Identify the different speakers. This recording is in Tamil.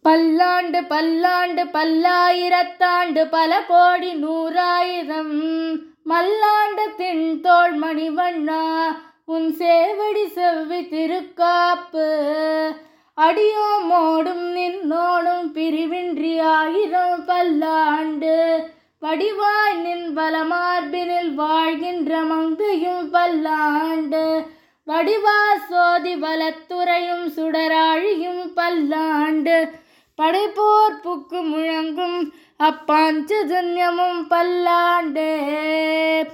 Speaker 1: பல்லாண்டு பல்லாண்டு பல்லாயிரத்தாண்டு பல கோடி நூறாயிரம் மல்லாண்டு தின்தோள் மணிவண்ணா உன் சேவடி செவ்வி திருக்காப்பு அடியோமோடும் நின்னோடும் பிரிவின்றி ஆயிரம் பல்லாண்டு வடிவாய் நின் வலமார்பினில் வாழ்கின்ற மங்கையும் பல்லாண்டு வடிவா சோதி வலத்துறையும் சுடராழியும் பல்லாண்டு படைப்போர் புக்கு முழங்கும் அப்பாஞ்சஜன்யமும் பல்லாண்டே